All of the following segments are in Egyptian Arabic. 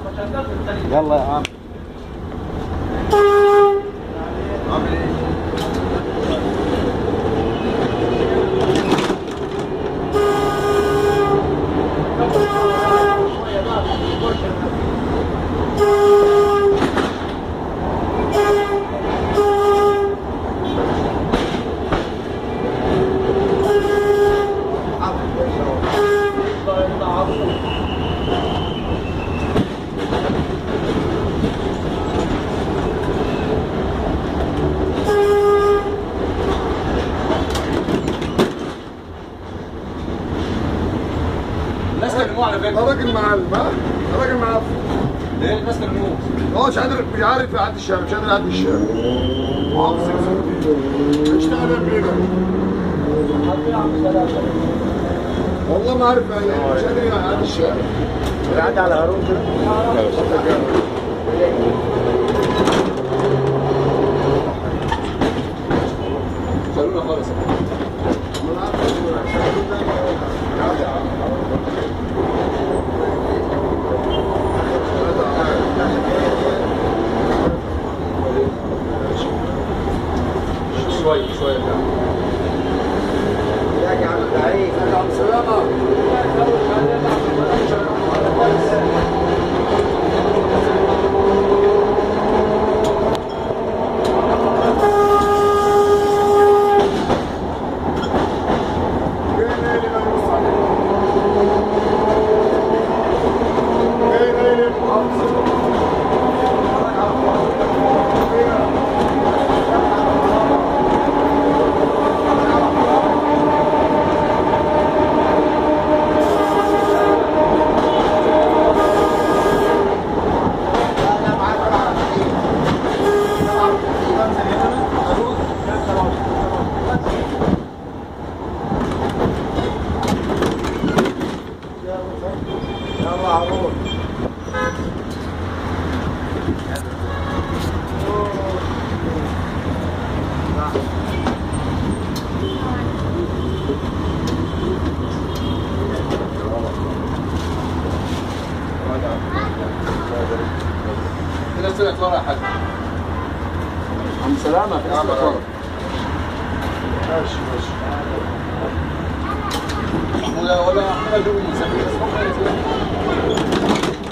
يلا يا عم عامل ايه؟ الناس كلموه على ده فكره راجل معلم ها؟ ده راجل معلم ليه الناس كلموه هو مش قادر مش عارف يعدي الشارع مش قادر يعدي الشارع محافظ اشتغل بينا والله ما عارف يعني إيه، مش قادر يعدي الشارع عدى على هارون كده شالونا خالص شويه شويه يا عم تعيش يا عم سلامة يلا عروض في ناس طلعت ورا يا حاج عم سلامة في ناس طلعت ورا ماشي ماشي ولا ولا محمد جوي مسافر بس هم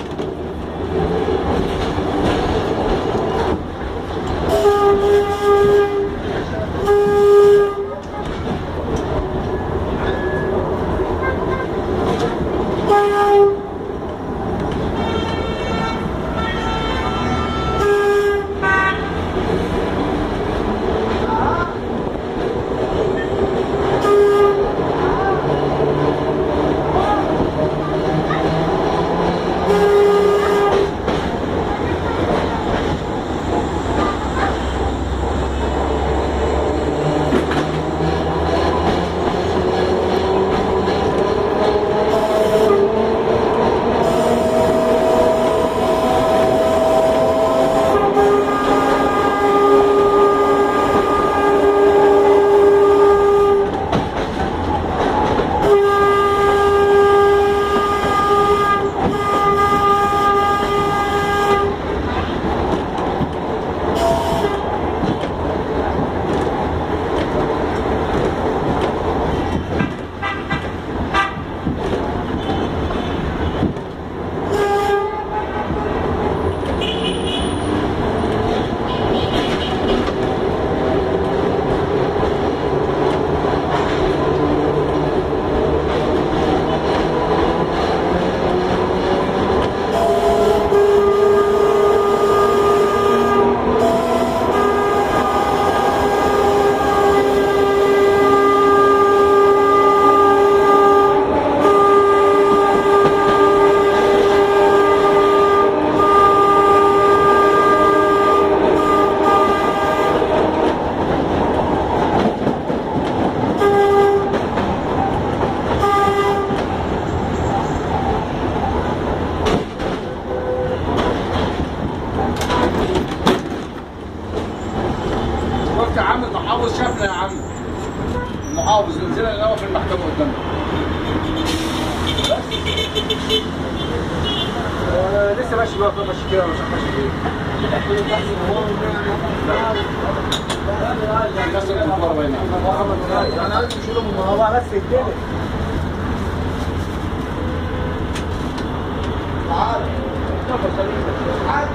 شفت يا عم المحافظ شافنا يا عم المحافظ نزلنا الاول في المحكمه قدامنا آه، لسه ماشي بقى ماشي كده مش ماشي كده كسر الكفار بيننا انا عايز اشيله من هو النهارده بس الدنيا تعال تعال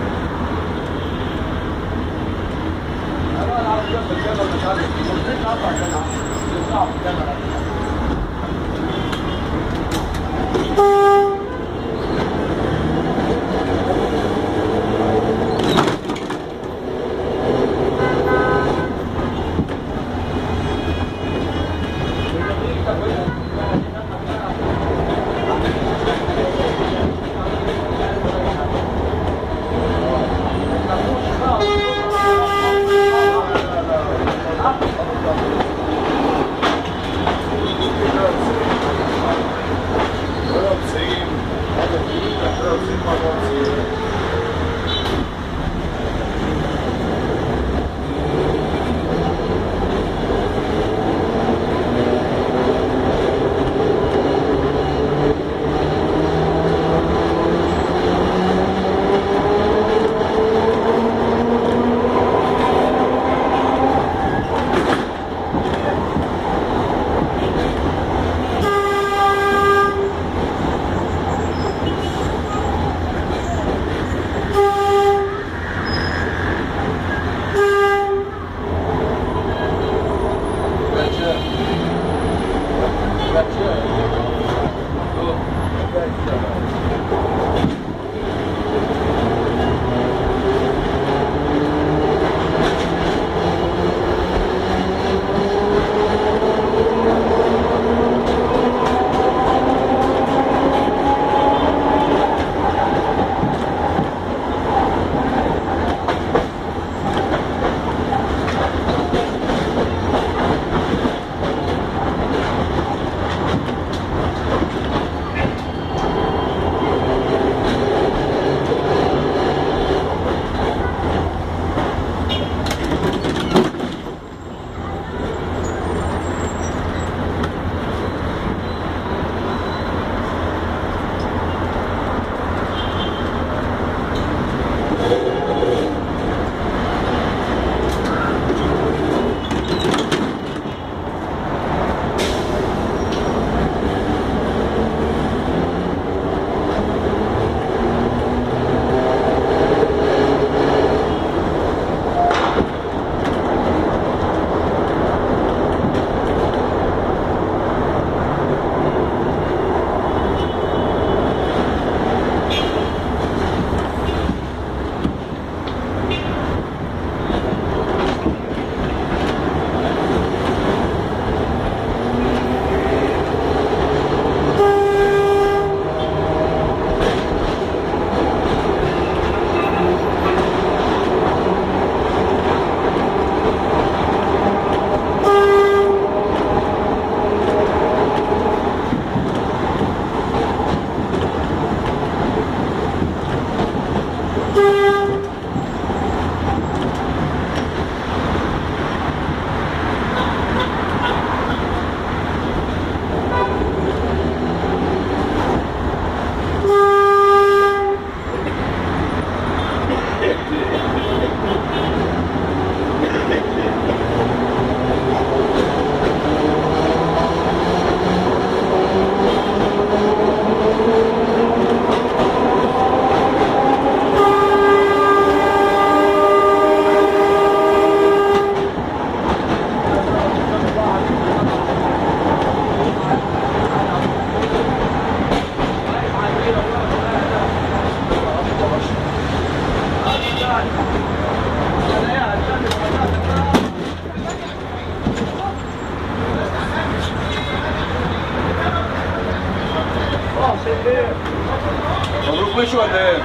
مبروك مشي ولا ايه؟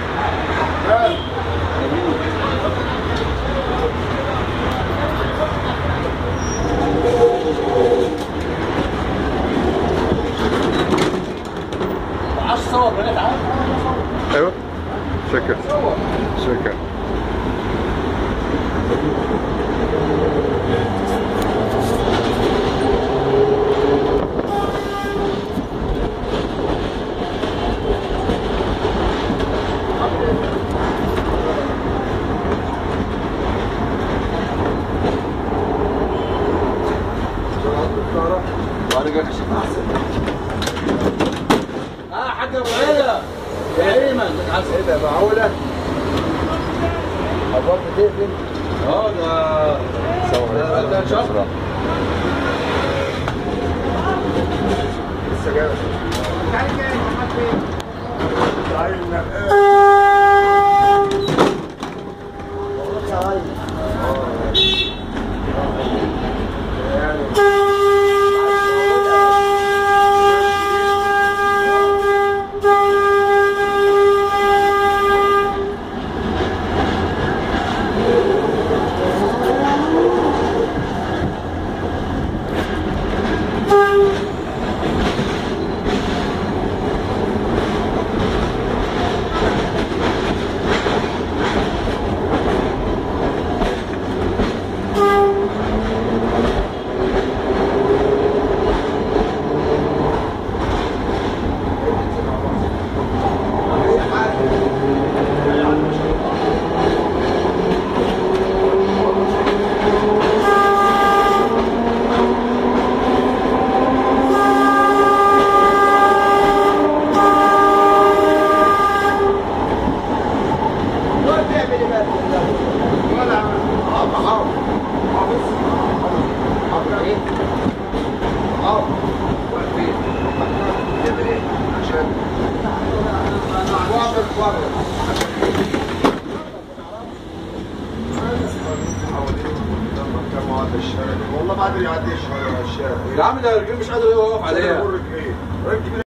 تعال عاش صور بنات عاش ايوه شكرا صور شكرا عايز ايه ده معقوله؟ أبواب بتقفل اه ده ده- ده شهر لسه جاي تعالى ولا حافظ حافظ حافظ حافظ ايه؟ حافظ واقفين يعمل ايه؟ عشان واقف بره والله ما ادري يعدي الشارع الشارع يا عم ده الرجال مش قادر يقف عليها رجلي